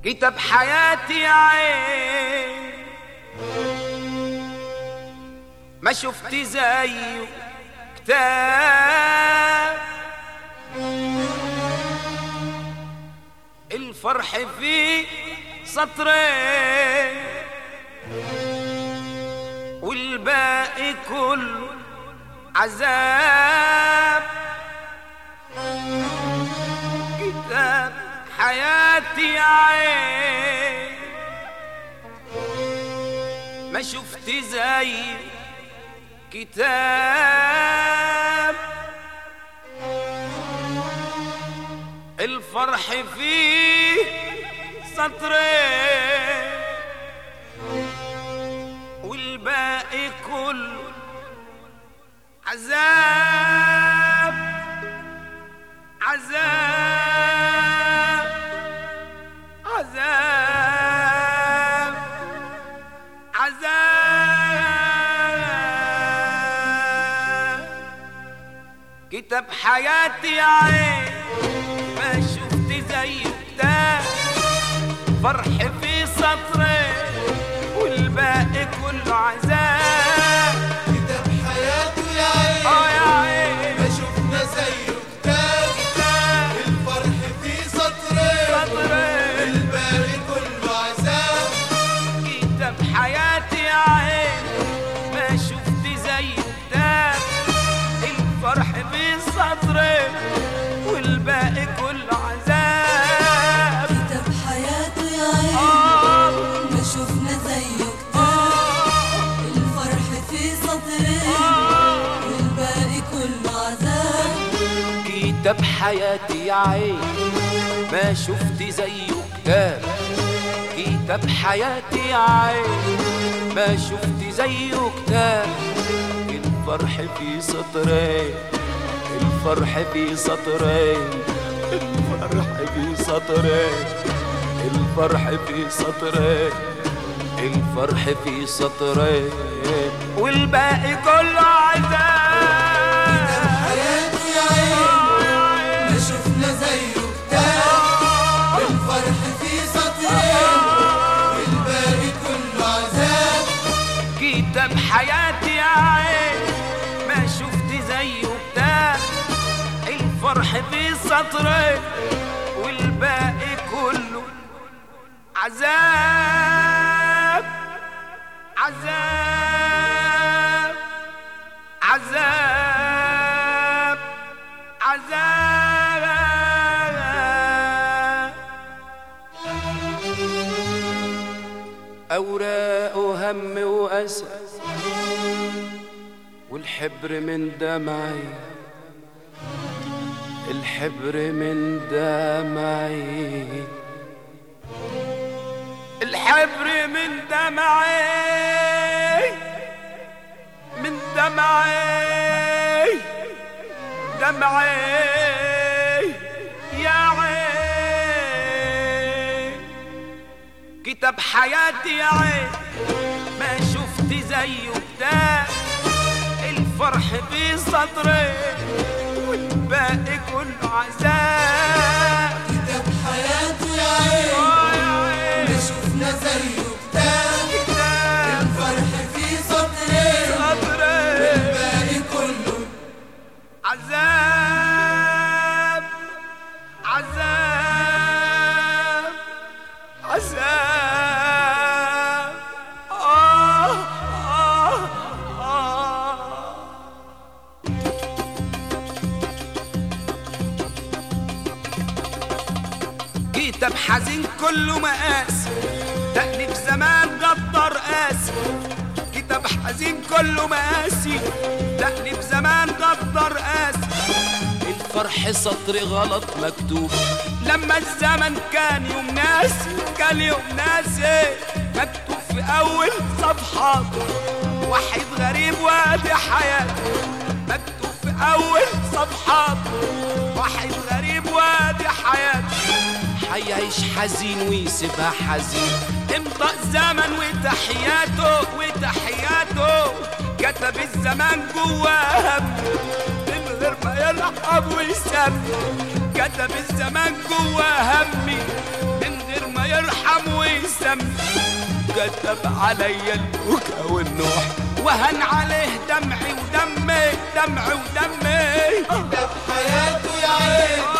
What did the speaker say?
كتاب حياتي يا عين ما شفت زيه كتاب الفرح فيه سطرين والباقي كله عذاب كتاب حياتي يا عين ما شفت زي كتاب الفرح فيه سطرين والباقي كله عذاب عذاب عذاب عذاب كتاب حياتي يا عين ما شفت زي ده فرح في سطرين والباقي كله عذاب كتاب حياته يا عين اه يا عين ما شفنا زيه كتاب كتاب الفرح فيه سطرين سطرين الباقي كله عذاب كتاب حياتي يا عين ما شفت زي كتاب الفرح في سطرين والباقي كله عذاب كتاب حياته يا عين آه ما شفنا زيه كتاب آه الفرح في سطرين آه والباقي كله عذاب كتاب حياتي يا عين ما شفت زيه كتاب كتاب حياتي يا عين ما شفت زيه كتاب الفرح في سطرين الفرح في سطرين الفرح في سطرين الفرح في سطرين الفرح في سطرين والباقي كله عذاب حياته يا عين ما شفنا زيه كتاب الفرح فيه سطرين والباقي كله عذاب كتاب حياتي يا عين ما شفت زيه كتاب الفرح في سطرين والباقي كله عذاب عذاب عذاب عذاب أوراق وهم وأسى والحبر من دمعي الحبر من دمعي الحبر من دمعي من دمعي دمعي يا عين كتاب حياتي يا عين ما شفت زيه كتاب الفرح في صدري والباقي كله عذاب كتاب حياته يا عين آه يا عين ما شفنا زيه كتاب كتاب الفرح فيه سطرين صدري الباقي كله عذاب عذاب عذاب آه آه آه كتاب حزين كله مقاس تأليف زمان غدر قاسي كتاب حزين كله مقاسي تأليف زمان غدر قاسي الفرح سطر غلط مكتوب لما الزمن كان يوم ناسي كان يوم ناسي مكتوب في أول صفحات وحيد غريب وادي حياته مكتوب في أول صفحات واحد غريب وادي حياته حيعيش حزين ويسيبها حزين امضى الزمن وتحياته وتحياته كتب الزمان جواه هم من غير ما يلعب ويسمي كتب الزمان جواه همي من غير ما يرحم دمي كتب عليا البكا والنوح وهن عليه دمعي ودمي دمعي ودمي ده بحياته يا عين